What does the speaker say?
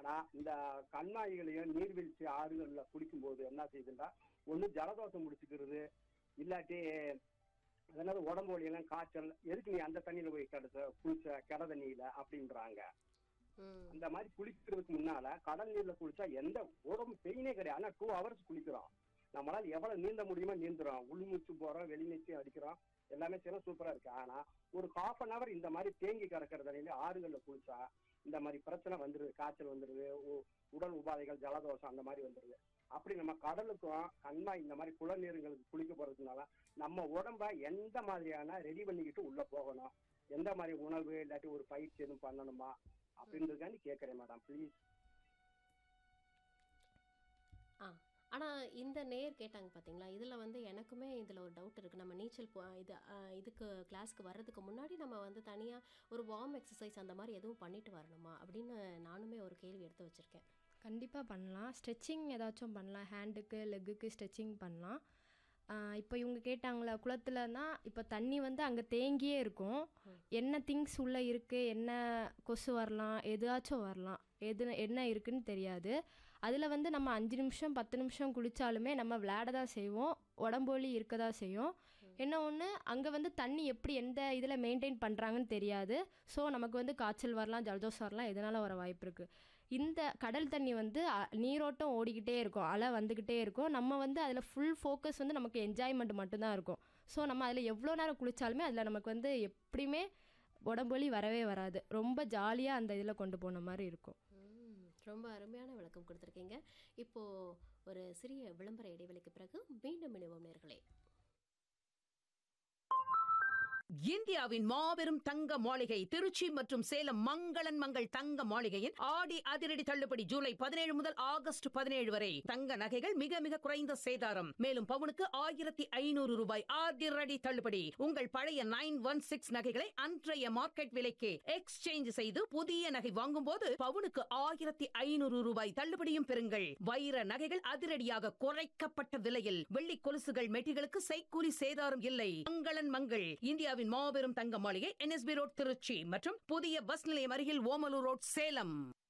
ஆனா இந்த கண்மாய்களையும் நீர்வீழ்ச்சி ஆறுகள்ல குளிக்கும்போது என்ன செய்யுதுன்னா ஒண்ணு ஜலதோஷம் முடிச்சுக்கிறது இல்லாட்டி அதனால உடம்பு வலியெல்லாம் காய்ச்சல் எதுக்கு நீ அந்த தண்ணியில போய் கிடச்ச குளிச்ச கிட தண்ணியில அப்படின்றாங்க ம் அந்த மாதிரி குளிக்கிறதுக்கு முன்னால கடல் நீர்ல குளிச்சா எந்த உடம்பு பெயினே கிடையாது ஆனா டூ ஹவர்ஸ் குளிக்கிறோம் நம்மளால எவ்வளவு நீந்த முடியுமோ நீந்துறோம் உள்மூச்சு போறோம் வெளிநீச்சு அடிக்கிறோம் எல்லாமே செய்யலாம் சூப்பரா இருக்கு ஆனா ஒரு ஹாஃப் அன் ஹவர் இந்த மாதிரி தேங்கி கிடக்கிற தண்ணியில ஆறுகள்ல குளிச்சா இந்த மாதிரி பிரச்சனை வந்துருது காய்ச்சல் வந்துருது உ- உடல் உபாதைகள் ஜலதோஷம் அந்த மாதிரி வந்துருது அப்படி நம்ம கடலுக்கும் கண்மாய் இந்த மாதிரி குளநீருங்களுக்கு குளிக்க போறதுனால நம்ம உடம்ப எந்த மாதிரியான ரெடி பண்ணிக்கிட்டு உள்ள போகணும் எந்த மாதிரி உணவு இல்லாட்டி ஒரு பயிற்சி எதுவும் பண்ணணுமா அப்படின்றதுக்காண்டி கேட்கறேன் மேடம் ப்ளீஸ் ஆ ஆனால் இந்த நேர் கேட்டாங்க பார்த்தீங்களா இதில் வந்து எனக்குமே இதில் ஒரு டவுட் இருக்குது நம்ம நீச்சல் போ இது ஆ, இதுக்கு கிளாஸ்க்கு வர்றதுக்கு முன்னாடி நம்ம வந்து தனியாக ஒரு வார்ம் எக்ஸசைஸ் அந்த மாதிரி எதுவும் பண்ணிட்டு வரணுமா அப்படின்னு நானுமே ஒரு கேள்வி எடுத்து வச்சுருக்கேன் கண்டிப்பாக பண்ணலாம் ஸ்ட்ரெச்சிங் ஏதாச்சும் பண்ணலாம் ஹேண்டுக்கு லெக்குக்கு ஸ்ட்ரெச்சிங் பண்ணலாம் இப்போ இவங்க கேட்டாங்களா குளத்துலனா இப்போ தண்ணி வந்து அங்கே தேங்கியே இருக்கும் என்ன திங்ஸ் உள்ளே இருக்குது என்ன கொசு வரலாம் எதாச்சும் வரலாம் எது என்ன இருக்குன்னு தெரியாது அதில் வந்து நம்ம அஞ்சு நிமிஷம் பத்து நிமிஷம் குளித்தாலுமே நம்ம விளையாட தான் செய்வோம் உடம்பொலி இருக்க தான் செய்யும் என்ன ஒன்று அங்கே வந்து தண்ணி எப்படி எந்த இதில் மெயின்டைன் பண்ணுறாங்கன்னு தெரியாது ஸோ நமக்கு வந்து காய்ச்சல் வரலாம் ஜலதோஷம் வரலாம் எதனால வர வாய்ப்பு இருக்குது இந்த கடல் தண்ணி வந்து அ- நீரோட்டம் ஓடிக்கிட்டே இருக்கும் அலை வந்துக்கிட்டே இருக்கும் நம்ம வந்து அதில் ஃபுல் ஃபோக்கஸ் வந்து நமக்கு என்ஜாய்மெண்ட் மட்டும்தான் இருக்கும் ஸோ நம்ம அதில் எவ்வளோ நேரம் குளித்தாலுமே அதில் நமக்கு வந்து எப்படியுமே உடம்பொலி வரவே வராது ரொம்ப ஜாலியாக அந்த இதில் கொண்டு போன மாதிரி இருக்கும் ம், ரொம்ப அருமையான விளக்கம் கொடுத்துருக்கீங்க இப்போது ஒரு சிறிய விளம்பர இடைவெளிக்கு பிறகு மீண்டும் இணைவோம் நேர்களே இந்தியாவின் மாபெரும் தங்க மாளிகை திருச்சி மற்றும் சேலம் மங்களன் மங்கள் தங்க மாளிகையின் ஆடி அதிரடி தள்ளுபடி ஜூலை பதினேழு முதல் ஆகஸ்ட் பதினேழு வரை தங்க நகைகள் மிக மிக குறைந்த சேதாரம் மேலும் பவுனுக்கு ஆயிரத்தி ஐநூறு ரூபாய் அதிரடி தள்ளுபடி உங்கள் பழைய நைன் ஒன் சிக்ஸ் நகைகளை அன்றைய மார்க்கெட் விலைக்கு எக்ஸ்சேஞ்ச் செய்து புதிய நகை வாங்கும்போது பவுனுக்கு ஆயிரத்தி ஐநூறு ரூபாய் தள்ளுபடியும் பெறுங்கள் வைர நகைகள் அதிரடியாக குறைக்கப்பட்ட விலையில் வெள்ளி கொலுசுகள் மெட்டிகளுக்கு செய்கூலி சேதாரம் இல்லை மங்களன் மங்கள் இந்தியாவின் மாபெரும் தங்க மாளிகை என்எஸ்பி ரோட் திருச்சி மற்றும் புதிய பஸ் நிலையம் அருகில் ஓமலூர் ரோட் சேலம்